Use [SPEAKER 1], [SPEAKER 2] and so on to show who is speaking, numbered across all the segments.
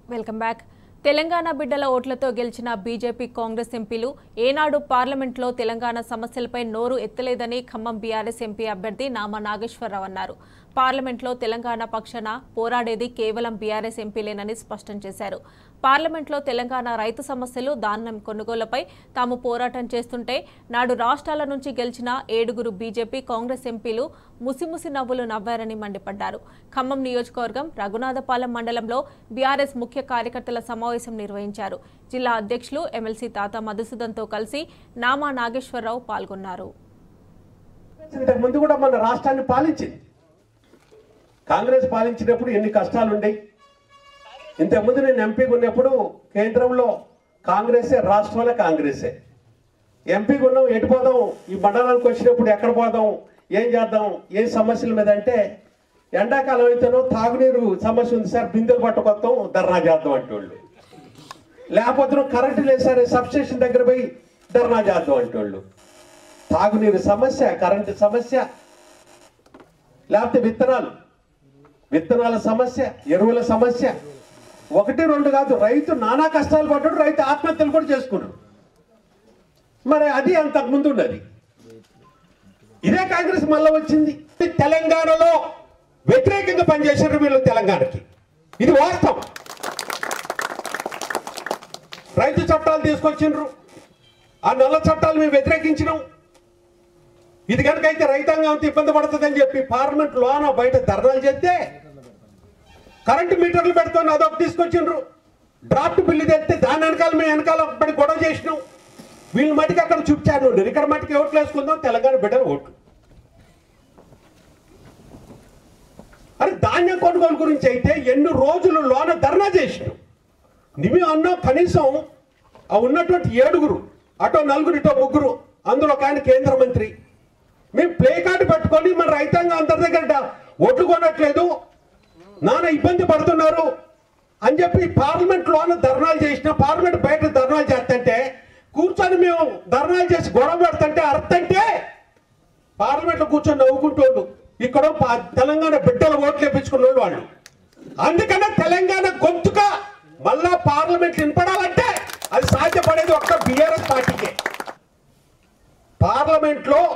[SPEAKER 1] welcome back Telangana బిడ్డల ఓట్లతో గెలిచిన బీజేపీ కాంగ్రెస్ ఎంపీలు ఏనాడు పార్లమెంట్లో తెలంగాణ సమస్యలపై నోరు ఎత్తలేదని ఖమ్మం బీఆర్ఎస్ ఎంపీ అభ్యర్థి నామా నాగేశ్వరరావు అన్నారు పార్లమెంట్లో తెలంగాణ పక్షాన పోరాడేది కేవలం బీఆర్ఎస్ ఎంపీలేనని స్పష్టం చేశారు పార్లమెంట్లో తెలంగాణ రైతు సమస్యలు ధాన్యం కొనుగోలుపై తాము పోరాటం చేస్తుంటే నాడు రాష్ట్రాల నుంచి గెలిచిన ఏడుగురు బీజేపీ కాంగ్రెస్ ఎంపీలు ముసిముసి నవ్వులు నవ్వారని మండిపడ్డారు ఖమ్మం నియోజకవర్గం రఘునాథపాలెం మండలంలో బీఆర్ఎస్ ముఖ్య కార్యకర్తల సమావేశం నిర్వహించారు జిల్లా అధ్యక్షులు ఎమ్మెల్సీ తాత మధుసూదన్తో కలిసి నామా నాగేశ్వరరావు పాల్గొన్నారు
[SPEAKER 2] ఇంతకు ముందు కూడా మన రాష్ట్రాన్ని పాలించింది కాంగ్రెస్ పాలించినప్పుడు ఎన్ని కష్టాలు ఉండేవి ఇంతకుముందు నేను ఎంపీగా ఉన్నప్పుడు కేంద్రంలో కాంగ్రెసే రాష్ట్రంలో కాంగ్రెసే ఎంపీగా ఉన్నాం ఎటు పోదాం ఈ మండలానికి వచ్చినప్పుడు ఎక్కడ పోదాం ఏం చేద్దాం ఏం సమస్యల మీద అంటే ఎండాకాలం అయితేనో తాగునీరు సమస్య ఉంది సార్ బిందెలు పట్టుకొస్తాం ధర్నా చేద్దాం అంటోళ్ళు లేకపోతే కరెంటు లేదు సార్ సబ్స్టేషన్ దగ్గర పోయి ధర్నా చేద్దాం అంటోళ్ళు తాగునీరు సమస్య కరెంటు సమస్య లేకపోతే విత్తనాలు విత్తనాల సమస్య ఎరువుల సమస్య ఒకటి రెండు కాదు రైతు నానా కష్టాలు పడ్డాడు రైతు ఆత్మహత్యలు కూడా చేసుకున్నాడు మరి అది అంతకు ముందు ఉన్నది ఇదే కాంగ్రెస్ మళ్ళా వచ్చింది తెలంగాణలో వ్యతిరేకంగా పనిచేసారు వీళ్ళు తెలంగాణకి ఇది వాస్తవం రైతు చట్టాలు తీసుకొచ్చిండ్రు ఆ నల్ల చట్టాలు మేము వ్యతిరేకించినాం ఇది కనుక అయితే రైతాంగం అంత ఇబ్బంది పడుతుందని చెప్పి పార్లమెంట్ లోన బయట ధర్నాలు చేస్తే కరెంటు మీటర్లు పెడుతున్న అదొక తీసుకొచ్చిండ్రు డ్రాఫ్ట్ బిల్లు తెస్తే దాని వెనకాల మేము వెనకాల పడి గొడవ చేసినాం వీళ్ళ మటుకు అక్కడ చూపించారు ఇక్కడ మటుకు ఓట్లు వేసుకుందాం తెలంగాణ బిడ్డలు ఓట్లు అరే ధాన్యం కొనుగోలు గురించి అయితే ఎన్ని రోజులు లోన ధర్నా చేసినాం నిమి అన్నాం కనీసం ఆ ఉన్నటువంటి ఏడుగురు అటో నలుగురు ఇటో ముగ్గురు అందులో ఒక ఆయన కేంద్ర మంత్రి మేము ప్లే కార్డు పెట్టుకొని మన రైతాంగం అందరి దగ్గర ఓట్లు కొనట్లేదు నాన్న ఇబ్బంది పడుతున్నారు అని చెప్పి పార్లమెంట్ లోన ధర్నాలు చేసిన పార్లమెంట్ బయట ధర్నాలు చేస్తుంటే కూర్చొని మేము ధర్నాలు చేసి గొడవ పెడుతుంటే అర్థంటే పార్లమెంట్ లో కూర్చొని నవ్వుకుంటోళ్ళు ఇక్కడ పా- తెలంగాణ బిడ్డల ఓట్లు వేపించుకున్న వాళ్ళు అందుకనే తెలంగాణ గొంతుక మళ్ళా పార్లమెంట్ వినపడాలంటే అది సాధ్యపడేది ఒక్క బిఆర్ఎస్ పార్టీకే పార్లమెంట్ లో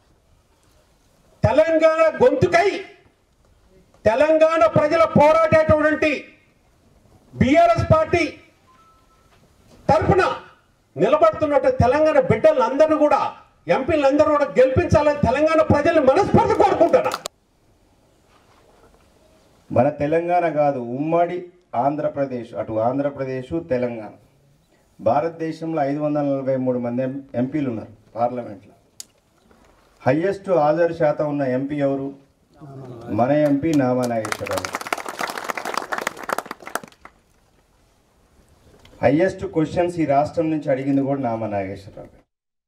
[SPEAKER 2] తెలంగాణ గొంతుకై తెలంగాణ ప్రజల పోరాటేటువంటి బిఆర్ఎస్ పార్టీ తరపున నిలబడుతున్నట్టు తెలంగాణ బిడ్డలందరూ కూడా ఎంపీలందరూ కూడా గెలిపించాలని తెలంగాణ ప్రజల్ని మనస్ఫూర్తి కోరుకుంటున్నా
[SPEAKER 3] మన తెలంగాణ కాదు ఉమ్మడి ఆంధ్రప్రదేశ్ అటు ఆంధ్రప్రదేశ్ తెలంగాణ భారతదేశంలో ఐదు వందల నలభై మూడు మంది ఎం- ఎంపీలు ఉన్నారు పార్లమెంట్లో హయ్యెస్ట్ హాజరు శాతం ఉన్న ఎంపీ ఎవరు మన MP Nama Nageswara Rao highest questions ఈ రాష్ట్రం నుంచి అడిగింది కూడా నామా నాగేశ్వరరావు